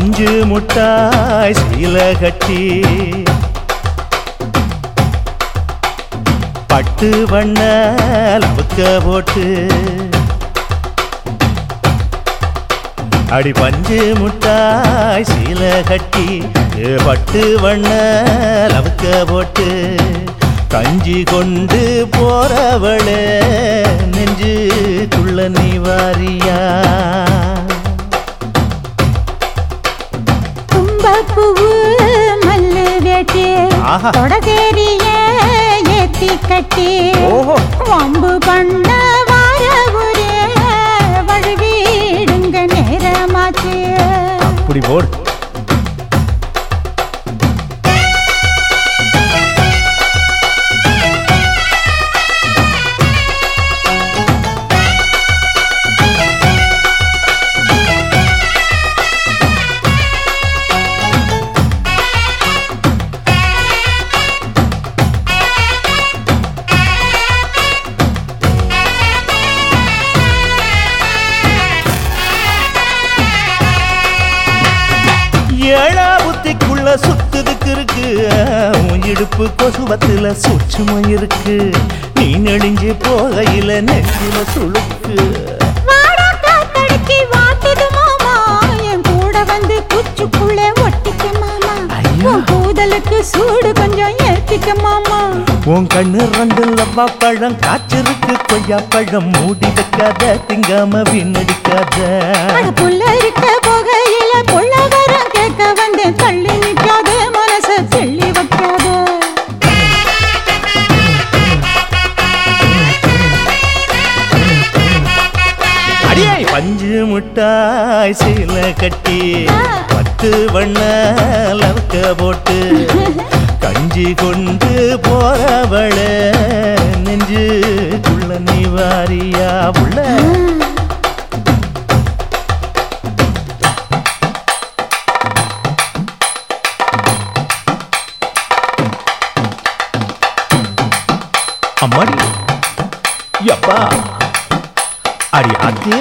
பஞ்சு முட்டாய் சீல கட்டி பட்டு வண்ண லவுக்க போட்டு அடி பஞ்சு முட்டாய் சீல கட்டி ஏ பட்டு வண்ண லவுக்க போட்டு கஞ்சி கொண்டு போறவளே நெஞ்சுக்குள்ள நீ வாரியா தும்பப்பூவு மல்லு வேட்டி ஆஹா. தொடதேரிய ஏத்தி கட்டி ஓஹோ வம்பு பண்ண வார ஒரே வழுவிடுங்க நேரமாச்சு அப்படி போடு ஏழா புத்திக்குள்ள சுத்துதுக்கு இருக்கு உன் இடுப்பு கொசுவத்துல சூட்சுமம் இருக்கு நீ நெளிஞ்சு போகையில நெஞ்சில சுளுக்கு வாடா காத்தடிச்சு வாட்டுது மாமா என் கூட வந்து குச்சுக்குள்ள ஒட்டிக்க மாமா ஐயா. உன் கூதலுக்கு சூடு கொஞ்சம் ஏத்திக்க மாமா உன் கண்ணு ரெண்டு லவ்வா பழம் காய்ச்சிருக்கு கொய்யா பழம் மூடி வைக்காத திங்காம வீணடிக்காத அட புள்ள இருக்க போகையில புள்ள வரம் கேட்க வந்தேன் தள்ளி நிக்காத மனச தெள்ளி வைக்காத அடியே பஞ்சு முட்டாய் சீல கட்டி பத்து வண்ண லவுக்க போட்டு கஞ்சி கொண்டு போறவள நெஞ்சுக்குள்ள நீ வாரியா உள்ள அம்மாடி யப்பா அடி ஆத்தியே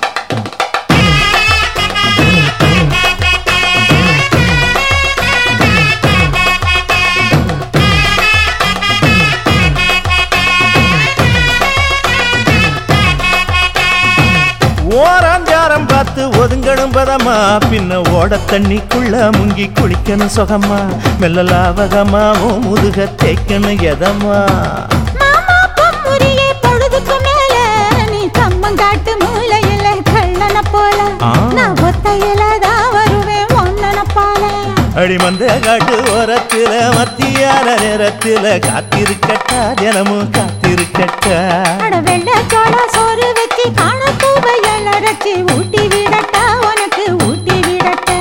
ஓராஞ்சாரம் பார்த்து ஒதுங்கணும் பதமா பின்ன ஓட தண்ணிக்குள்ள முங்கி குளிக்கணும் சுகமா மெல்ல லாவகமாவும் முதுக தேய்க்கணும் எதமா மாமா பொம்முரியே பொழுதுக்கு மேல நீ கம்மங்காட்டு மூலையில கள்ளன போல ஆ. நான் ஒத்தையில தான் வருவேன் ஒன்னன போல அடி மந்த காட்டு ஓரத்துல மத்தியான நேரத்துல காத்திருக்கட்டா தினமும் காத்திருக்கட்டா அட வெள்ள சோள சோறு வச்சு காண பூவையல் அரைச்சி ஊட்டி விடட்டா உனக்கு ஊட்டி விடட்டா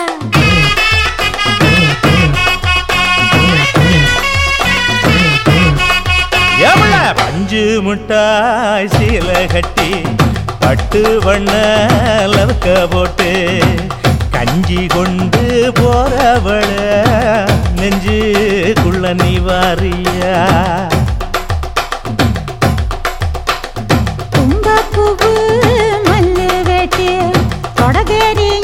எவ்வள பஞ்சு முட்டாய் சீல கட்டி பட்டு வண்ண லவுக்க போட்டு கஞ்சி கொண்டு போறவள நெஞ்சுக்குள்ள நீ வாரியா தும்பப்பூவு மல்லு வேட்டி தொடதேரிய